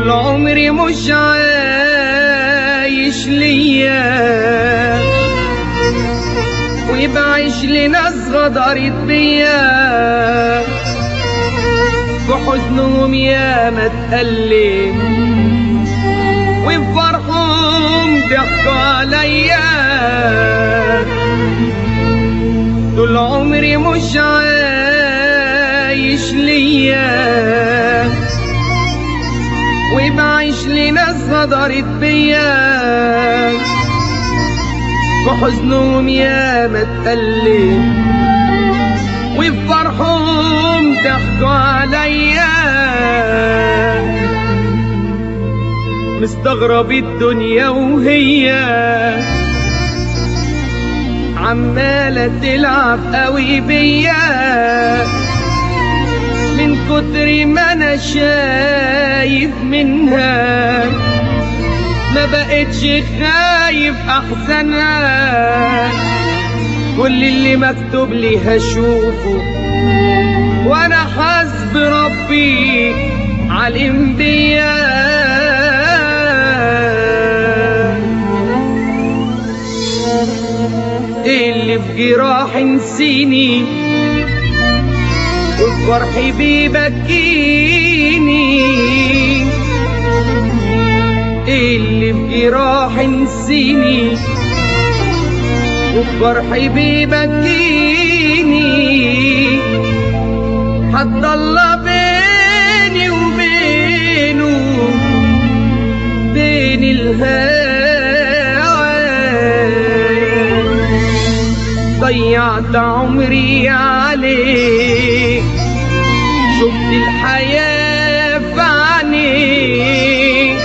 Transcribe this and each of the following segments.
طول عمري مش عايش ليا وبعيش لناس غدرت بيا في حزنهم يا ما اتألم وفي فرحهم ضحكوا عليا طول عمري مش عايش ليا وبعيش لناس غدرت بيا في حزنهم يا ما اتألم وفي فرحهم ضحكوا عليا مستغرب الدنيا وهي عمالة تلعب قوي بيا من كتر ما انا شايف منها ما بقتش خايف احزنها كل اللي مكتوب لي هشوفه وانا حسب ربي علم بيا اللي في جراح نسيني والفرح بيبكيني اللي في جراح نسيني والفرح بيبكيني حد الله بيني وبينه بين الهوى ضيعت عمري عليه شفت الحياة في عينيه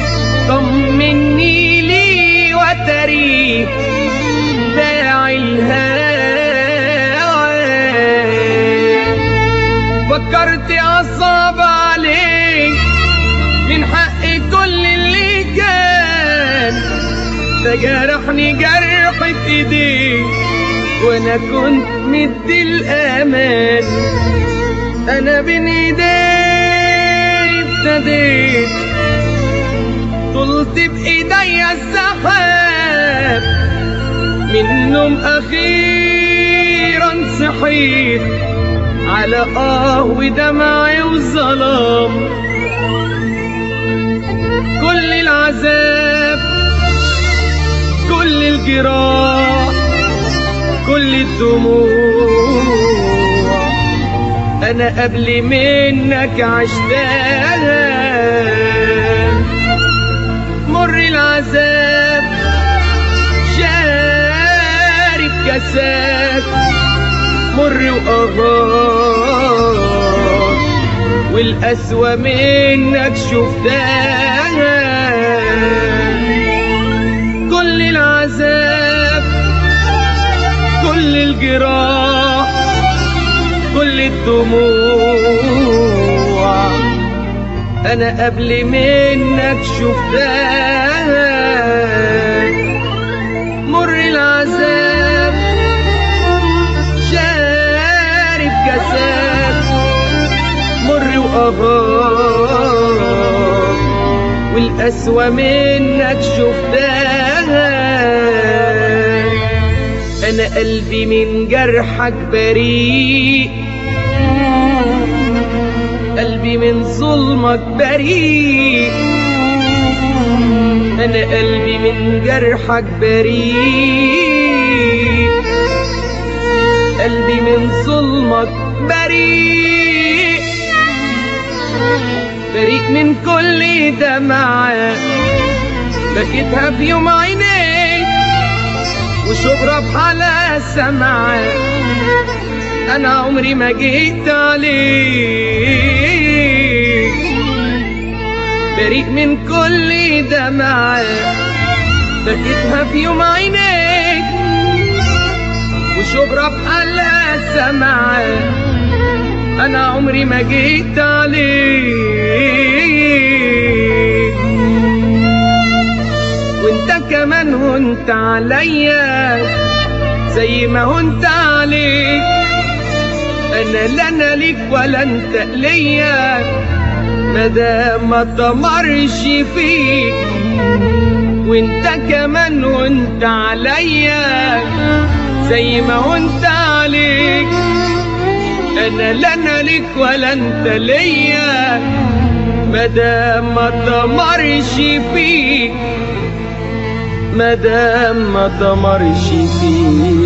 طمني لي وتريه داعي الهوى فكرت أصعب عليك من حق كل اللي كان ده جرحني جرحة ايديك وانا كنت مدي الامان انا بين ايدي ابتديت طلت بايديا السحاب منهم اخيرا صحيت على اه ودمعي وظلام كل العذاب كل الجراح كل الدموع انا قبل منك عشتها مر العذاب شارب كاسات مر وقهار والقسوة منك شفتها كل العذاب كل الجراح كل الدموع انا قبل منك شفتها مر العذاب شارب كاسات مر وقهار والقسوة منك شفتها أنا قلبي من جرحك بريء قلبي من ظلمك بريء أنا قلبي من جرحك بريء قلبي من ظلمك بريء بريء من كل دمعة بكيتها في يوم عينيك وشبرا بحالها سمعة أنا عمري ما جيت عليك بريء من كل دمعة بكيتها في يوم عينيك وشبرا بحالها سمعة أنا عمري ما جيت عليك وانت كمان هنت عليا زي ما هنت عليك انا لا انا ليك ولا انت ليا مدام ما تمرش فيك وانت كمان وانت عليا زي ما وانت عليك انا لا انا ليك ولا انت ليا مدام ما تمرش فيك مدام ما تمرش فيك